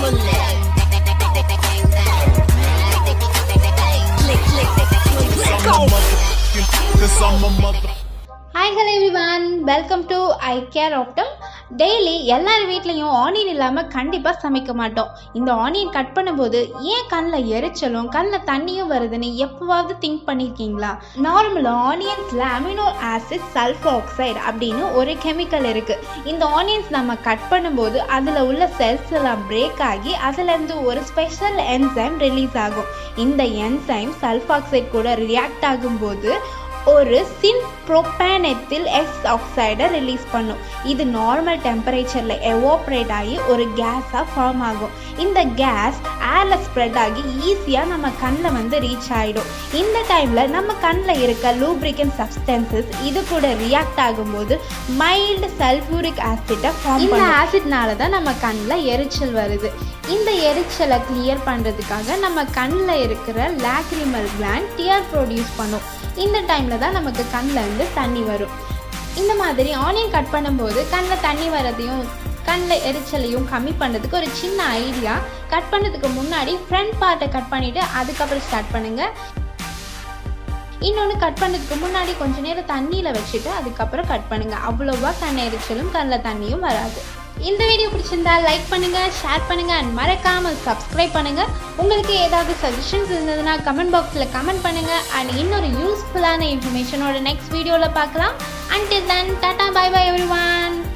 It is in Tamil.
pull it. Click, click, pull it. I'm a mother, cause I'm a mother. Hi hello everyone welcome to eye care ஆப்டம் டெய்லி எல்லார் வீட்லேயும் ஆனியன் இல்லாமல் கண்டிப்பாக சமைக்க மாட்டோம் இந்த ஆனியன் கட் பண்ணும்போது ஏன் கண்ணில் எரிச்சலும் கண்ணில் தண்ணியும் வருதுன்னு எப்போவாவது திங்க் பண்ணியிருக்கீங்களா நார்மலாக ஆனியன்ஸில் அமினோ ஆசிட் சல்ஃபர் ஆக்சைடு அப்படின்னு ஒரு கெமிக்கல் இருக்குது இந்த ஆனியன்ஸ் நம்ம கட் பண்ணும்போது அதில் உள்ள செல்ஸ் எல்லாம் பிரேக் ஆகி அதுலேருந்து ஒரு ஸ்பெஷல் என்சைம் ரிலீஸ் ஆகும் இந்த என்சைம் சல்ஃபாக்சைடு கூட ரியாக்ட் ஆகும்போது ஒரு சின் ப்ரோபானெத்தில் எக்ஸ் ஆக்சைடை ரிலீஸ் பண்ணும் இது நார்மல் டெம்பரேச்சரில் எவாப்ரேட் ஆகி ஒரு கேஸாக ஃபார்ம் ஆகும் இந்த கேஸ் ஏரில் ஸ்ப்ரெட் ஆகி ஈஸியாக நம்ம கண்ணில் வந்து ரீச் ஆகிடும் இந்த டைமில் நம்ம கண்ணில் இருக்க லூப்ரிகன் சப்ஸ்டன்சஸ் இது கூட ரியாக்ட் ஆகும்போது மைல்டு சல்ஃபூரிக் ஆசிட்டை ஃபார்ம் இந்த ஆசிட்னால தான் நம்ம கண்ணில் எரிச்சல் வருது இந்த எரிச்சலை கிளியர் பண்ணுறதுக்காக நம்ம கண்ணில் இருக்கிற லாக்ரிமல் கிளாண்ட் டியர் ப்ரொடியூஸ் பண்ணும் இந்த டைமில் தான் நமக்கு கண்ணில் இருந்து தண்ணி வரும் இந்த மாதிரி ஆனியன் கட் பண்ணும்போது கண்ணில் தண்ணி வரதையும் கண்ணில் எரிச்சலையும் கம்மி பண்ணுறதுக்கு ஒரு சின்ன ஐடியா கட் பண்ணதுக்கு முன்னாடி ஃப்ரண்ட் பார்ட்டை கட் பண்ணிவிட்டு அதுக்கப்புறம் ஸ்டார்ட் பண்ணுங்கள் இன்னொன்று கட் பண்ணதுக்கு முன்னாடி கொஞ்ச நேரம் தண்ணியில் வச்சுட்டு அதுக்கப்புறம் கட் பண்ணுங்கள் அவ்வளோவா கண் எரிச்சலும் கண்ணில் தண்ணியும் வராது இந்த வீடியோ பிடிச்சிருந்தா லைக் பண்ணுங்க ஷேர் பண்ணுங்க அண்ட் மறக்காம சப்ஸ்கிரைப் பண்ணுங்க உங்களுக்கு ஏதாவது சஜஷன்ஸ் இருந்ததுன்னா கமெண்ட் பாக்ஸில் கமெண்ட் பண்ணுங்க அண்ட் இன்னொரு யூஸ்ஃபுல்லான இன்ஃபர்மேஷனோட நெக்ஸ்ட் வீடியோவில் பார்க்கலாம் until then tata bye bye every one